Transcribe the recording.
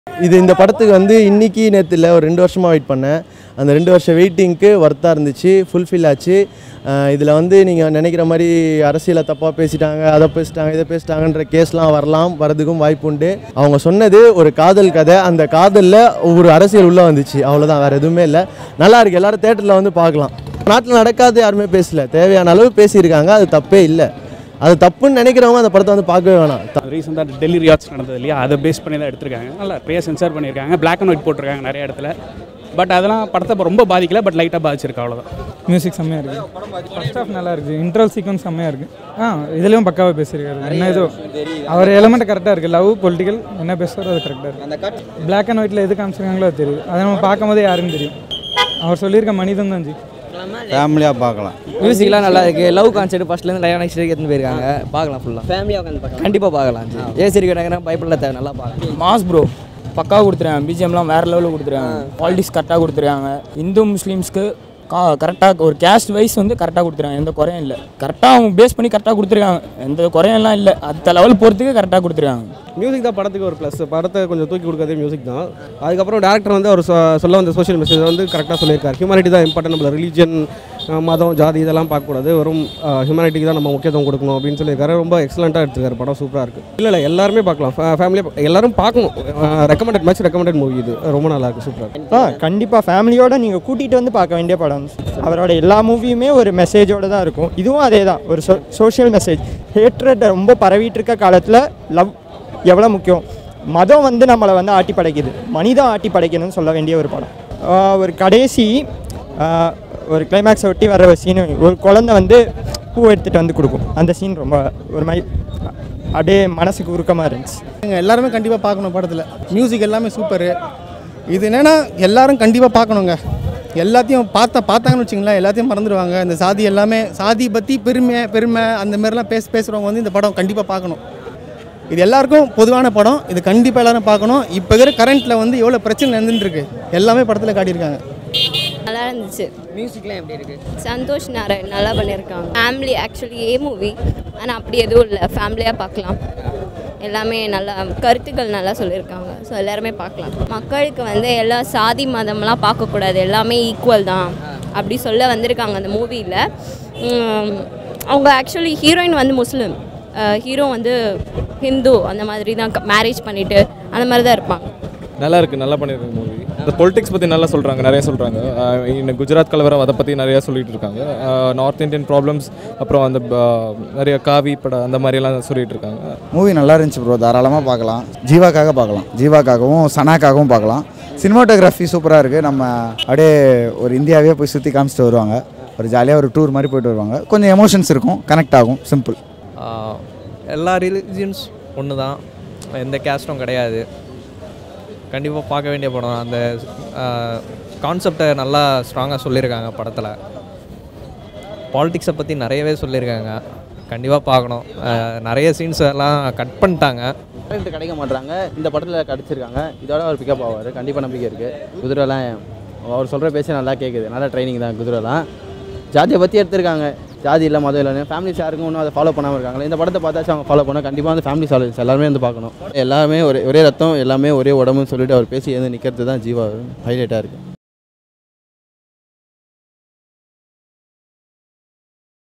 இது இந்த படத்துக்கு வந்து இன்னைக்கு நேற்று இல்லை ஒரு ரெண்டு வருஷமாக வெயிட் பண்ணேன் அந்த ரெண்டு வருஷம் வெயிட்டிங்க்கு ஒர்த்தாக இருந்துச்சு ஃபுல்ஃபில் ஆச்சு இதில் வந்து நீங்கள் நினைக்கிற மாதிரி அரசியலை தப்பாக பேசிட்டாங்க அதை பேசிட்டாங்க இதை பேசிட்டாங்கன்ற கேஸ்லாம் வரலாம் வரதுக்கும் வாய்ப்பு உண்டு அவங்க சொன்னது ஒரு காதல் கதை அந்த காதலில் ஒரு அரசியல் உள்ளே வந்துச்சு அவ்வளோதான் வேறு எதுவுமே இல்லை நல்லா இருக்கு எல்லாரும் தேட்டரில் வந்து பார்க்கலாம் நாட்டில் நடக்காது யாருமே பேசல தேவையான அளவு பேசியிருக்காங்க அது தப்பே இல்லை அது தப்புன்னு நினைக்கிறவங்க அந்த படத்தை வந்து பார்க்கவே வேணாம் ரீசெண்டாக டெல்லி ரியாட்ஸ் நடந்தது இல்லையா அதை பேஸ் பண்ணி தான் எடுத்திருக்காங்க நல்லா நிறைய சென்சார் பண்ணியிருக்காங்க பிளாக் அண்ட் ஒயிட் போட்டிருக்காங்க நிறைய இடத்துல பட் அதெல்லாம் படத்தை இப்ப ரொம்ப பாதிக்கல பட் லைட்டாக பாதிச்சிருக்கு அவ்வளோதான் மியூசிக் செம்மையாக இருக்குது ஃபர்ஸ்ட் ஆஃப் நல்லா இருக்குது இன்ட்ரல் சீக்வன்ஸ் செம்மையாக இருக்குது ஆ இதுலேயும் பக்காவாக பேசியிருக்காரு என்ன ஏதோ அவர் எலமெண்ட் கரெக்டாக இருக்குது லவ் பொலிட்டிக்கல் என்ன பேசுகிறாரோ அது கரெக்டாக இருக்குது பிளாக் அண்ட் ஒயிட்டில் எது காமிச்சிருக்காங்களோ அது தெரியுது அதை நம்ம பார்க்கும்போதே யாருன்னு தெரியும் அவர் சொல்லியிருக்க மனிதன் தான் ஜி ஃபேமிலியாக பார்க்கலாம் மியூசிக்லாம் நல்லா இருக்கு லவ் கான்செர்ட் ஃபர்ஸ்ட்லேருந்து லைவ் நெக்ஸ்ட் எடுத்துன்னு போயிருக்காங்க பார்க்கலாம் ஃபுல்லாக ஃபேமிலியாக உட்காந்து பார்க்கலாம் கண்டிப்பாக பார்க்கலாம் ஜி ஏசி இருக்காங்க பைப்பில் தேவை நல்லா பார்க்கலாம் மாஸ் ப்ரோ பக்காவாக கொடுத்துருக்காங்க பிஜிஎம்லாம் வேறு லெவலில் கொடுத்துருக்காங்க பாலிடிக்ஸ் கரெக்டாக கொடுத்துருக்காங்க இந்து முஸ்லீம்ஸ்க்கு கா கரெக்டாக ஒரு கேஸ்ட் வைஸ் வந்து கரெக்டாக கொடுத்துருக்காங்க எந்த குறையும் இல்லை கரெக்டாக அவங்க பேஸ் பண்ணி கரெக்டாக கொடுத்துருக்காங்க எந்த குறையெல்லாம் இல்லை அடுத்த லெவல் போகிறதுக்கு கரெக்டாக கொடுத்துருக்காங்க மியூசிக் தான் படத்துக்கு ஒரு ப்ளஸ் படத்தை கொஞ்சம் தூக்கி கொடுக்கறதே மியூசிக் தான் அதுக்கப்புறம் டேரக்டர் வந்து அவர் சொ- சொல்ல வந்த சோஷியல் மெசேஜ் வந்து கரெக்டாக சொல்லியிருக்காரு ஹியூமனிட்டி தான் இம்பார்ட்டன் நம்மள ரிலீஜன் மதம் ஜாதி இதெல்லாம் பார்க்கக்கூடாது வெறும் ஹியூமனிட்டிக்கு தான் நம்ம முக்கியத்துவம் கொடுக்கணும் அப்படின்னு சொல்லியிருக்காரு ரொம்ப எக்ஸலண்ட்டாக எடுத்துருக்காரு படம் சூப்பராக இருக்குது இல்லை இல்லை எல்லாருமே பார்க்கலாம் ஃபேமிலியாக எல்லாரும் பார்க்கணும் ரெக்கமெண்டட் மேட்ச் ரெக்கமெண்டட் மூவி இது ரொம்ப நல்லா இருக்குது சூப்பராக இருக்கு ஆ கண்டிப்பாக ஃபேமிலியோட நீங்கள் கூட்டிகிட்டு வந்து பார்க்க வேண்டிய படம் அவரோட எல்லா மூவியுமே ஒரு மெசேஜோட தான் இருக்கும் இதுவும் அதே தான் ஒரு சோ சோஷியல் மெசேஜ் ஹேட்ரட் ரொம்ப பரவிட்டு இருக்க காலத்தில் லவ் எவ்வளோ முக்கியம் மதம் வந்து நம்மளை வந்து ஆட்டி படைக்குது மனிதம் ஆட்டி படைக்கணும்னு சொல்ல வேண்டிய ஒரு படம் ஆ, ஒரு கடைசி ஆ, ஒரு கிளைமேக்ஸை ஒட்டி வர ஒரு சீன் ஒரு குழந்தை வந்து பூ எடுத்துகிட்டு வந்து கொடுக்கும் அந்த சீன் ரொம்ப ஒரு மாதிரி அப்படியே மனசுக்கு உருக்கமாக இருந்துச்சு எல்லாருமே கண்டிப்பாக பார்க்கணும் படத்தில் மியூசிக் எல்லாமே சூப்பரு இது என்னென்னா எல்லாரும் கண்டிப்பாக பார்க்கணுங்க எல்லாத்தையும் பார்த்தா பார்த்தாங்கன்னு வச்சுங்களேன் எல்லாத்தையும் மறந்துடுவாங்க இந்த சாதி எல்லாமே சாதி பற்றி பெருமை பெருமை அந்த மாதிரிலாம் பேச பேசுகிறவங்க வந்து இந்த படம் கண்டிப்பாக பார்க்கணும் இது எல்லாருக்கும் பொதுவான படம் இது கண்டிப்பாக எல்லாரும் பார்க்கணும் இப்போ இருக்கிற கரண்ட்டில் வந்து எவ்வளோ பிரச்சனை நடந்துட்டு இருக்கு எல்லாமே படத்தில் காட்டியிருக்காங்க நல்லா இருந்துச்சு மியூசிக்லாம் எப்படி இருக்குது சந்தோஷ் நாராயண் நல்லா பண்ணியிருக்காங்க ஃபேமிலி ஆக்சுவலி ஏ மூவி ஆனால் அப்படி எதுவும் இல்லை ஃபேமிலியாக பார்க்கலாம் எல்லாமே நல்லா கருத்துக்கள் நல்லா சொல்லியிருக்காங்க ஸோ எல்லாருமே பார்க்கலாம் மக்களுக்கு வந்து எல்லா சாதி மதம்லாம் பார்க்கக்கூடாது எல்லாமே ஈக்குவல் தான் அப்படி சொல்ல வந்திருக்காங்க அந்த மூவியில் அவங்க ஆக்சுவலி ஹீரோயின் வந்து முஸ்லீம் ஹீரோ வந்து ஹிந்து அந்த மாதிரி தான் மேரேஜ் பண்ணிவிட்டு அந்த மாதிரி தான் இருப்பாங்க நல்லா இருக்கு நல்லா பண்ணியிருக்காங்க மூவி இந்த பொலிட்டிக்ஸ் பற்றி நல்லா சொல்கிறாங்க நிறைய சொல்கிறாங்க இன்னும் குஜராத் கலவரம் அதை பற்றி நிறைய சொல்லிட்டு இருக்காங்க நார்த் இந்தியன் ப்ராப்ளம்ஸ் அப்புறம் அந்த ஆஹ், நிறைய காவி படம் அந்த மாதிரியெல்லாம் சொல்லிட்டு இருக்காங்க மூவி நல்லா இருந்துச்சு ப்ரோ தாராளமாக பார்க்கலாம் ஜீவாக்காக பார்க்கலாம் ஜீவாக்காகவும் சனாக்காகவும் பார்க்கலாம் சினிமாட்டோகிராஃபி சூப்பராக இருக்குது நம்ம அப்படியே ஒரு இந்தியாவே போய் சுற்றி காமிச்சிட்டு வருவாங்க ஒரு ஜாலியாக ஒரு டூர் மாதிரி போயிட்டு வருவாங்க கொஞ்சம் எமோஷன்ஸ் இருக்கும் கனெக்ட் ஆகும் சிம்பிள் எல்லா ரிலிஜியன்ஸ் ஒன்று தான் எந்த கேஸ்டும் கிடையாது கண்டிப்பாக பார்க்க வேண்டிய படம் அந்த கான்செப்டை நல்லா ஸ்ட்ராங்காக சொல்லியிருக்காங்க படத்தில் பாலிடிக்ஸை பற்றி நிறையவே சொல்லியிருக்காங்க கண்டிப்பாக பார்க்கணும் அஹ், நிறைய சீன்ஸ் எல்லாம் கட் பண்ணிட்டாங்க டேலண்ட் கிடைக்க மாட்றாங்க இந்த படத்தில் கிடச்சிருக்காங்க இதோட அவர் பிக்கப் ஆவார் கண்டிப்பாக நம்பிக்கை இருக்குது குதிரைலாம் அவர் சொல்கிற பேச நல்லா கேட்குது நல்ல ட்ரைனிங் தான் குதிரைலாம் ஜாதியை பற்றி எடுத்திருக்காங்க ஜாதி இல்லை மதம் இல்லைன்னு ஃபேமிலிஸ் யாருக்கும் இன்னும் அதை ஃபாலோ பண்ணாமல் இருக்காங்க இந்த படத்தை பார்த்தாச்சும் அவங்க ஃபாலோ பண்ணால் கண்டிப்பாக வந்து ஃபேமிலி சாலஜ் எல்லாருமே வந்து பார்க்கணும் எல்லாமே ஒரே ஒரே ரத்தம் எல்லாமே ஒரே உடம்புன்னு சொல்லிட்டு அவர் பேசி எழுந்து நிற்கிறது தான் ஜீவா ஹைலைட்டாக இருக்குது